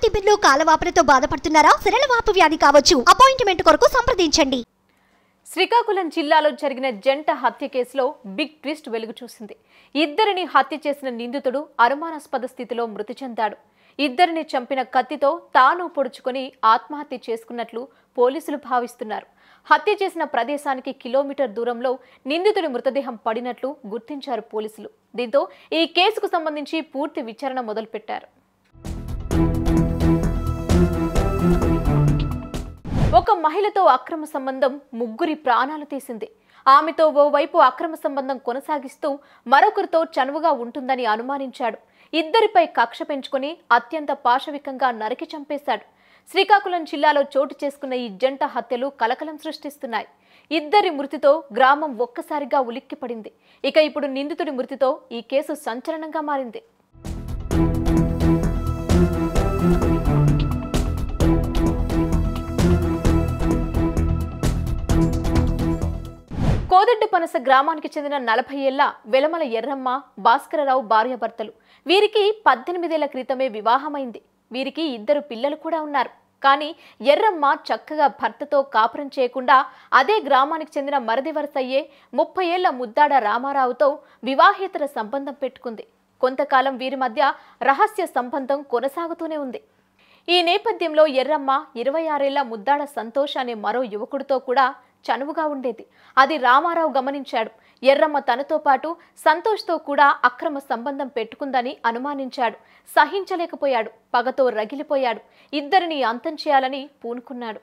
తిమ్మిర్లు కాలవాపులతో బాధపడుతున్నారా సిరలవాపు వ్యాధి కావచ్చు అపాయింట్మెంట్ కొరకు సంప్రదించండి శ్రీకాకుళం జిల్లాలో జరిగిన జంట హత్య కేసులో బిగ్ ట్విస్ట్ వెలుగు చూసింది ఇద్దరిని హత్య చేసిన నిందితుడు అనుమానాస్పద స్థితిలో మృతి చెందాడు ఇద్దరిని చంపిన కత్తితో తాను పొడుచుకొని ఆత్మహత్య చేసుకున్నట్లు పోలీసులు భావిస్తున్నారు హత్య చేసిన ప్రదేశానికి కిలోమీటర్ దూరంలో నిందితుడి మృతదేహం పడినట్లు గుర్తించారు పోలీసులు దీంతో ఈ కేసుకు సంబంధించి పూర్తి విచారణ మొదలుపెట్టారు ఒక మహిళతో అక్రమ సంబంధం ముగ్గురి ప్రాణాలు తీసింది ఆమెతో ఓవైపు అక్రమ సంబంధం కొనసాగిస్తూ మరొకరితో చనువుగా ఉంటుందని అనుమానించాడు ఇద్దరిపై కక్ష పెంచుకొని అత్యంత పాశవికంగా నరికి చంపేశాడు శ్రీకాకుళం జిల్లాలో చోటు చేసుకున్న ఈ జంట హత్యలు కలకలం సృష్టిస్తున్నాయి ఇద్దరి మృతితో గ్రామం ఒక్కసారిగా ఉలిక్కిపడింది ఇక ఇప్పుడు నిందితుడి మృతితో ఈ కేసు సంచలనంగా మారింది కోదడ్డపనస గ్రామానికి చెందిన నలభై ఏళ్ల వెలమల ఎర్రమ్మ భాస్కరరావు భార్యాభర్తలు వీరికి పద్దెనిమిదేళ్ల క్రితమే వివాహమైంది వీరికి ఇద్దరు పిల్లలు కూడా ఉన్నారు కానీ ఎర్రమ్మ చక్కగా భర్తతో కాపురం చేయకుండా అదే గ్రామానికి చెందిన మరది వరస అయ్యే ముప్పై ఏళ్ల ముద్దాడ రామారావుతో వివాహేతర సంబంధం పెట్టుకుంది కొంతకాలం వీరి మధ్య రహస్య సంబంధం కొనసాగుతూనే ఉంది ఈ నేపథ్యంలో ఎర్రమ్మ ఇరవై ఆరేళ్ల ముద్దాడ సంతోష్ అనే మరో యువకుడితో కూడా చనువుగా ఉండేది అది రామారావు గమనించాడు ఎర్రమ్మ తనతో పాటు సంతోష్తో కూడా అక్రమ సంబంధం పెట్టుకుందని అనుమానించాడు సహించలేకపోయాడు పగతో రగిలిపోయాడు ఇద్దరిని అంతం చేయాలని పూనుకున్నాడు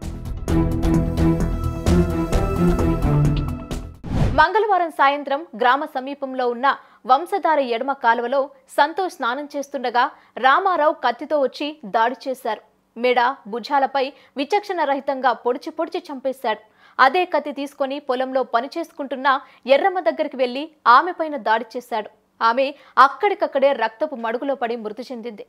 మంగళవారం సాయంత్రం గ్రామ సమీపంలో ఉన్న వంశధార ఎడమ కాలువలో సంతోష్ స్నానం చేస్తుండగా రామారావు కత్తితో వచ్చి దాడి చేశారు మెడ భుజాలపై విచక్షణ రహితంగా పొడిచి పొడిచి చంపేశాడు అదే కత్తి తీసుకొని పొలంలో పని చేసుకుంటున్న ఎర్రమ్మ దగ్గరికి వెళ్లి ఆమెపైన దాడి చేశాడు ఆమె అక్కడికక్కడే రక్తపు మడుగులో పడి మృతి చెందింది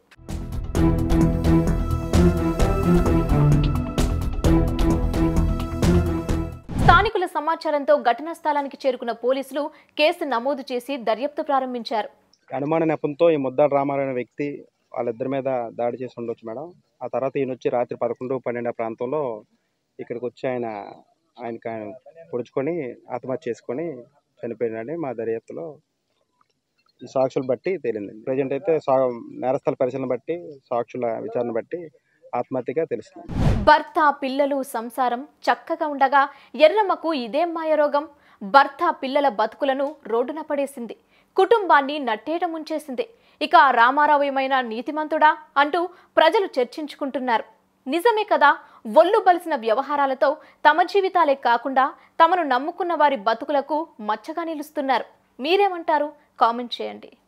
స్థానికుల సమాచారంతో ఘటనా స్థలానికి చేరుకున్న పోలీసులు కేసు నమోదు చేసి దర్యాప్తు ప్రారంభించారు అనుమాన నెపంతో ఈ ముద్దాడు రామారావు అనే వ్యక్తి వాళ్ళిద్దరి మీద దాడి చేసి ఉండొచ్చు మేడం ఆ తర్వాత ఈయన వచ్చి రాత్రి పదకొండు పన్నెండు ఆ ప్రాంతంలో ఇక్కడికి వచ్చి ఆయన ఆయనకి ఆయన పొడుచుకొని ఆత్మహత్య చేసుకొని చనిపోయినాడని మా దర్యాప్తులో ఈ సాక్షులు బట్టి తేలింది ప్రజెంట్ అయితే సా నేరస్థల పరిశీలన బట్టి సాక్షుల విచారణ బట్టి ఆత్మహత్యగా తెలుస్తుంది భర్త పిల్లలు సంసారం చక్కగా ఉండగా ఎర్రమ్మకు ఇదేం మాయరోగం భర్త పిల్లల బతుకులను రోడ్డున పడేసింది కుటుంబాన్ని నట్టేట ముంచేసింది ఇక ఆ రామారావు ఏమైనా నీతిమంతుడా అంటూ ప్రజలు చర్చించుకుంటున్నారు నిజమే కదా ఒళ్ళు బలిసిన వ్యవహారాలతో తమ జీవితాలే కాకుండా తమను నమ్ముకున్న వారి బతుకులకు మచ్చగా నిలుస్తున్నారు మీరేమంటారు కామెంట్ చేయండి